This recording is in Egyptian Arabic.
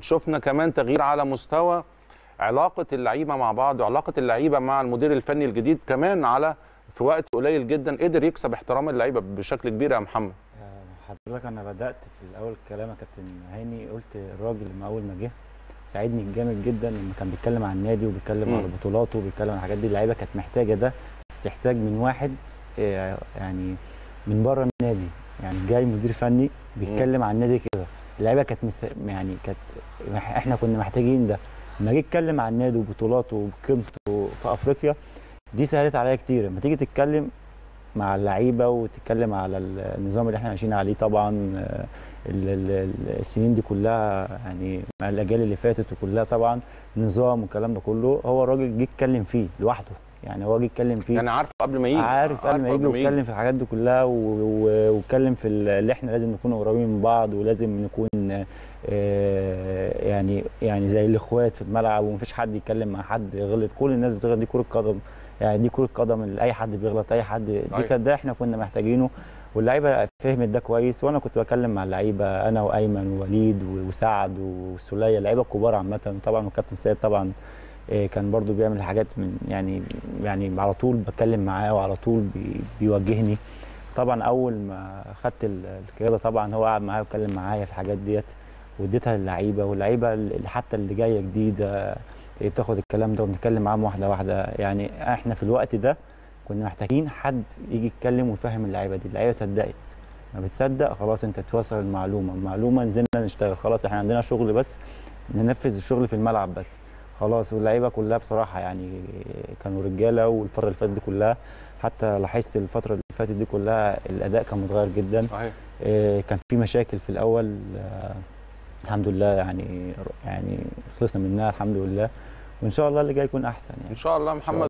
شفنا كمان تغيير على مستوى علاقه اللعيبه مع بعض وعلاقه اللعيبه مع المدير الفني الجديد كمان على في وقت قليل جدا قدر يكسب احترام اللعيبه بشكل كبير يا محمد حضرتك انا بدات في الاول كلام يا كابتن هاني قلت الراجل لما اول ما جه ساعدني جامد جدا لما كان بيتكلم عن النادي وبيتكلم مم. على بطولاته وبيتكلم عن الحاجات دي اللعيبه كانت محتاجه ده بس تحتاج من واحد آه، يعني من بره النادي يعني جاي مدير فني بيتكلم عن النادي كده اللعيبه كانت مست... يعني كانت احنا كنا محتاجين ده لما جه يتكلم عن النادي وبطولاته وقيمته في افريقيا دي سهلت عليا كتير لما تيجي تتكلم مع اللعيبه وتتكلم على النظام اللي احنا ماشيين عليه طبعا آه، ال- ال- ال- السنين دي كلها يعني مع الاجيال اللي فاتت وكلها طبعا نظام والكلام ده كله هو الراجل جه يتكلم فيه لوحده يعني هو جه يتكلم فيه يعني عارف قبل ما يجي عارف قبل ما يجي ويتكلم في الحاجات دي كلها و- و- واتكلم في ال- اللي احنا لازم نكون قريبين من بعض ولازم نكون آه، يعني يعني زي الاخوات في الملعب ومفيش حد يتكلم مع حد يغلط كل الناس بتغلط دي كره قدم يعني دي كره قدم اللي اي حد بيغلط اي حد دي أيوة. كانت ده احنا كنا محتاجينه واللعيبه فهمت ده كويس وانا كنت بكلم مع اللعيبه انا وايمن ووليد و- وسعد وسوليه اللعيبه الكبار عامه طبعا والكابتن سيد طبعا آه، كان برضو بيعمل حاجات من يعني يعني على طول بتكلم معاه وعلى طول بي بيوجهني طبعا اول ما خدت ال- القياده طبعا هو قعد معايا واتكلم معايا في الحاجات ديت واديتها للعيبه واللعيبه اللي حتى اللي جايه جديده هي بتاخد الكلام ده وبنتكلم معاهم واحده واحده يعني احنا في الوقت ده كنا محتاجين حد يجي يتكلم ويفهم اللعيبه دي اللعيبه صدقت ما بتصدق خلاص انت توصل المعلومه المعلومه نزلنا نشتغل خلاص احنا عندنا شغل بس ننفذ الشغل في الملعب بس خلاص واللعيبه كلها بصراحه يعني كانوا رجاله والفتره اللي فاتت دي كلها حتى لاحظت الفتره اللي فاتت دي كلها الاداء كان متغير جدا صحيح آه، كان في مشاكل في الاول آه، الحمد لله يعني يعني خلصنا منها الحمد لله وان شاء الله اللي جاي يكون احسن يعني ان شاء الله محمد